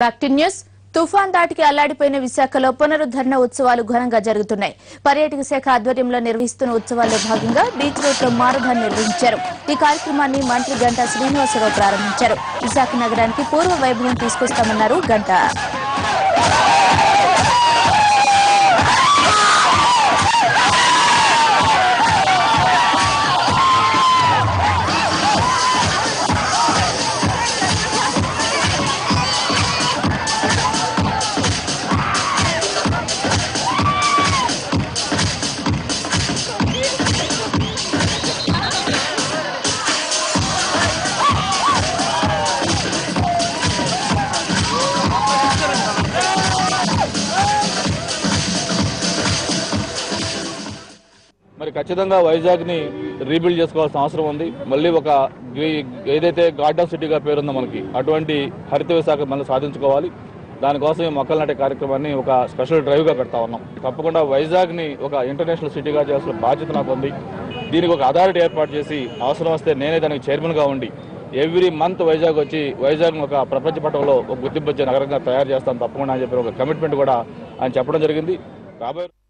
back to news తుఫాన్ దాటికి అల్లాడిపోయిన విశాఖలో పునరుద్ధరణ ఉత్సవాలు ఘనంగా జరుగుతున్నాయి పర్యాటక శాఖ ఆధ్వర్యంలో నిర్వహిస్తున్న ఉత్సవాల్లో భాగంగా బీచ్ రోడ్ లో మారథాన్ నిర్వహించారు ఈ కార్యక్రమాన్ని మంత్రి గంటా శ్రీనివాసరావు ప్రారంభించారు విశాఖ నగరానికి పూర్వ వైభవం తీసుకొస్తామన్నారు గంటా మరి ఖచ్చితంగా వైజాగ్ని రీబిల్డ్ చేసుకోవాల్సిన అవసరం ఉంది మళ్ళీ ఒక గ్రీ- ఏదైతే గార్డెన్ సిటీగా పేరుందో మనకి అటువంటి హరిత విశాఖ మళ్ళీ సాధించుకోవాలి దానికోసం ఈ మొక్కలు నాటే కార్యక్రమాన్ని ఒక స్పెషల్ డ్రైవ్గా పెడతా ఉన్నాం తప్పకుండా వైజాగ్ని ఒక ఇంటర్నేషనల్ సిటీగా చేయాల్సిన బాధ్యత నాకు ఉంది దీనికి ఒక అథారిటీ ఏర్పాటు చేసి అవసరం వస్తే నేనే దానికి చైర్మన్గా ఉండి ఎవ్రీ మంత్ వైజాగ్ వచ్చి వైజాగ్ ఒక ప్రపంచ పటంలో ఒక గుర్తింపు వచ్చే నగరంగా తయారు చేస్తాను తప్పకుండా అని చెప్పి ఒక కమిట్మెంట్ కూడా ఆయన చెప్పడం జరిగింది రాబోయే